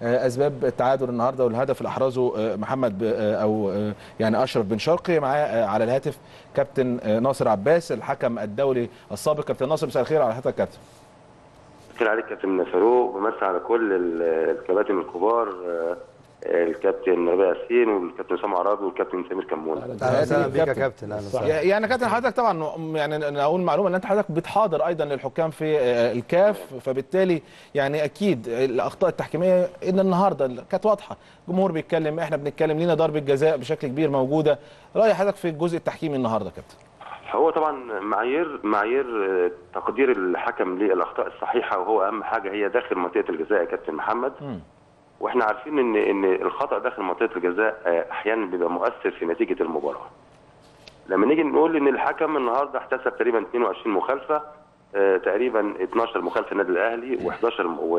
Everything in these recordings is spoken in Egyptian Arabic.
آه، اسباب التعادل النهارده والهدف اللي احرزه آه، محمد ب- آه، او آه، يعني اشرف بن شرقي معاه آه، على الهاتف كابتن آه، ناصر عباس الحكم الدولي السابق كابتن ناصر مساء الخير على حضرتك كابتن مساء عليك كابتن فاروق بمسي على كل ال- الكباتن الكبار آه، الكابتن ربيع ياسين والكابتن سامع عرابي والكابتن سمير كمون اهلا وسهلا بيك يا كابتن اهلا وسهلا يعني كابتن حضرتك طبعا يعني أنا اقول معلومه ان انت حضرتك بتحاضر ايضا للحكام في آه، الكاف فبالتالي يعني اكيد الاخطاء التحكيميه ان النهارده كانت واضحه الجمهور بيتكلم احنا بنتكلم لينا ضربه جزاء بشكل كبير موجوده راي حضرتك في الجزء التحكيمي النهارده يا كابتن هو طبعا معايير معايير آه، تقدير الحكم للاخطاء الصحيحه وهو اهم حاجه هي داخل منطقه الجزاء يا كابتن محمد مم. واحنا عارفين ان ان الخطا داخل منطقه الجزاء آه، احيانا بيبقى مؤثر في نتيجه المباراه لما نيجي نقول ان الحكم النهارده احتسب تقريبا 22 مخالفه آه، تقريبا 12 مخالفه للنادي الاهلي و11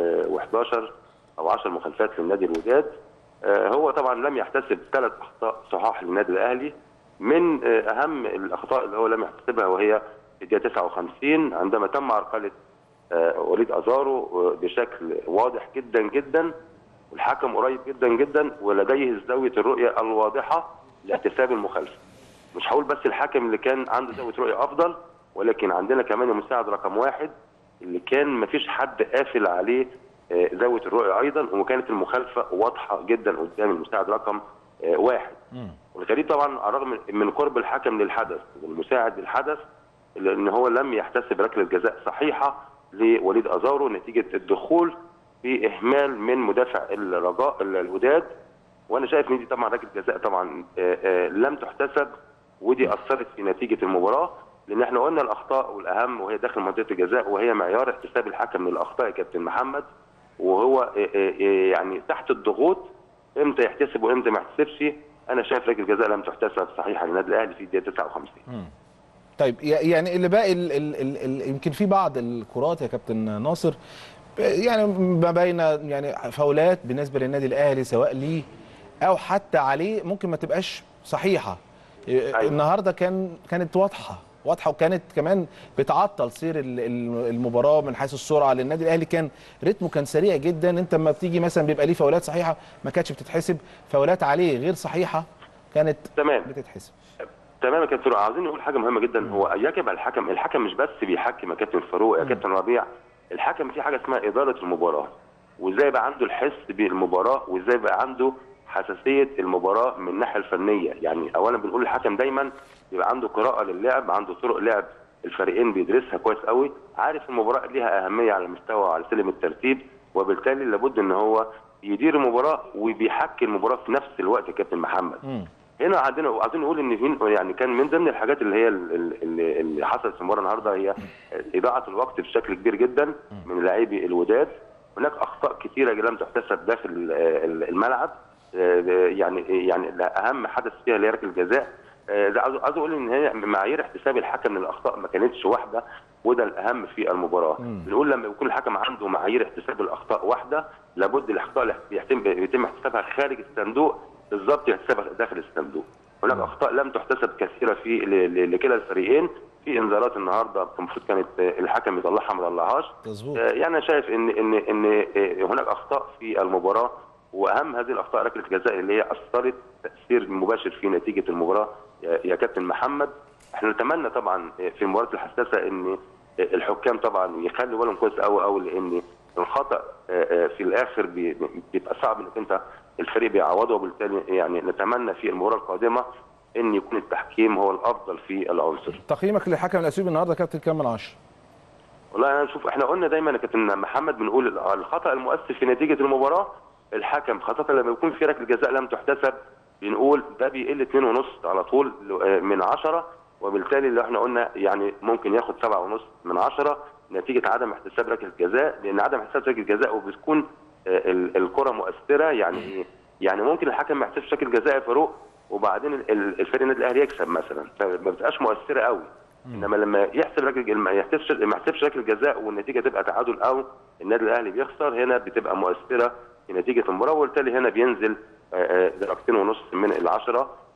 و11 او 10 مخالفات للنادي الوداد آه، هو طبعا لم يحتسب ثلاث اخطاء صحاح للنادي الاهلي من آه، اهم الاخطاء اللي هو لم يحتسبها وهي في الدقيقه 59 عندما تم عرقله آه، وليد ازارو آه، بشكل واضح جدا جدا والحكم قريب جدا جدا ولديه زاويه الرؤيه الواضحه لاحتساب المخالفه مش هقول بس الحكم اللي كان عنده زاويه رؤيه افضل ولكن عندنا كمان المساعد رقم واحد اللي كان مفيش حد قافل عليه آه، زاويه الرؤيه ايضا وكانت المخالفه واضحه جدا قدام المساعد رقم آه، واحد والغريب طبعا على الرغم من قرب الحكم للحدث والمساعد للحدث لان هو لم يحتسب ركله جزاء صحيحه لوليد ازارو نتيجه الدخول في اهمال من مدافع الرجاء الوداد وانا شايف ان دي طبعا ركله جزاء طبعا آه، آه، لم تحتسب ودي اثرت في نتيجه المباراه لان احنا قلنا الاخطاء والاهم وهي داخل منطقه الجزاء وهي معيار احتساب الحكم للاخطاء يا كابتن محمد وهو آه، آه، آه، يعني تحت الضغوط امتى يحتسب وامتى ما يحتسبش انا شايف ركله جزاء لم تحتسب صحيحه للنادي الاهلي في الدقيقه 59 طيب ي- يعني اللي باقي ال ال ال ال يمكن في بعض الكرات يا كابتن ناصر يعني ما بين يعني فاولات بالنسبه للنادي الاهلي سواء ليه او حتى عليه ممكن ما تبقاش صحيحه أيوة. النهارده كان كانت واضحه واضحه وكانت كمان بتعطل سير ال- ال- المباراه من حيث السرعه لان النادي الاهلي كان رتمه كان سريع جدا انت لما بتيجي مثلا بيبقى ليه فاولات صحيحه ما كانتش بتتحسب فاولات عليه غير صحيحه كانت تمام بتتحسب تمام يا كابتن عاوزين نقول حاجه مهمه جدا هو يجب على الحكم الحكم مش بس بيحكم يا كابتن فاروق يا كابتن ربيع الحكم في حاجه اسمها اداره المباراه وازاي يبقى عنده الحس بالمباراه وازاي يبقى عنده حساسيه المباراه من الناحيه الفنيه يعني اولا بنقول الحكم دايما يبقى عنده قراءه للعب عنده طرق لعب الفريقين بيدرسها كويس قوي عارف المباراه ليها اهميه على مستوى على سلم الترتيب وبالتالي لابد ان هو يدير المباراه وبيحكي المباراه في نفس الوقت يا كابتن محمد مم. هنا عندنا عايزين نقول ان في يعني كان من ضمن الحاجات اللي هي ال- ال- اللي, اللي حصلت في المباراه النهارده هي اضاعه الوقت بشكل كبير جدا من لاعبي الوداد هناك اخطاء كثيره لم تحتسب داخل ال- ال- الملعب آه، يعني يعني اهم حدث فيها اللي هي ركله الجزاء آه، ده عاوز عاوز اقول ان هي معايير احتساب الحكم للاخطاء ما كانتش واحده وده الاهم في المباراه بنقول لما يكون الحكم عنده معايير احتساب الاخطاء واحده لابد الاخطاء اللي يتم يتم احتسابها خارج الصندوق بالظبط يحتسبها داخل الصندوق هناك اخطاء لم تحتسب كثيره في ل- ل- لكلا الفريقين في انذارات النهارده المفروض كانت آه، الحكم يطلعها ما طلعهاش مظبوط. آه، يعني انا شايف ان ان ان آه، هناك اخطاء في المباراه واهم هذه الاخطاء ركله الجزاء اللي هي اثرت تاثير مباشر في نتيجه المباراه يا يا كابتن محمد احنا نتمنى طبعا في المباريات الحساسه ان الحكام طبعا يخلوا بالهم كويس قوي قوي لان الخطا في الاخر بي- بيبقى صعب انك انت الفريق بيعوضه وبالتالي يعني نتمنى في المباراه القادمه ان يكون التحكيم هو الافضل في العنصر تقييمك للحكم الاثيوبي النهارده يا كابتن كام من 10 والله انا شوف احنا قلنا دايما يا كابتن محمد بنقول الخطا المؤثر في نتيجه المباراه الحكم خاصه لما يكون في ركله جزاء لم تحتسب بنقول ده بيقل 2 ونص على طول من 10 وبالتالي اللي احنا قلنا يعني ممكن ياخد 7 ونص من 10 نتيجه عدم احتساب ركله جزاء لان عدم احتساب ركله جزاء وبتكون آه، ال- الكره مؤثره يعني ايه؟ يعني ممكن الحكم ما يحتسبش ركله جزاء يا فاروق وبعدين ال- ال- الفريق النادي الاهلي يكسب مثلا فما بتبقاش مؤثره قوي انما لما يحسب ركله ما يحتسبش ما يحتسبش ركله جزاء والنتيجه تبقى تعادل او النادي الاهلي بيخسر هنا بتبقى مؤثره في نتيجه المباراه وبالتالي هنا بينزل آه، آه، درجتين ونص من العشره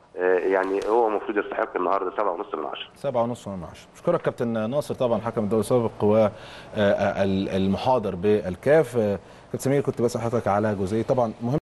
آه، يعني هو المفروض يستحق النهارده 7.5 من 10 سبعة ونص من عشرة بشكرك كابتن ناصر طبعا حكم الدوري السابق والمحاضر بالكاف كابتن سمير كنت بسأل حضرتك على جزئيه طبعا مهم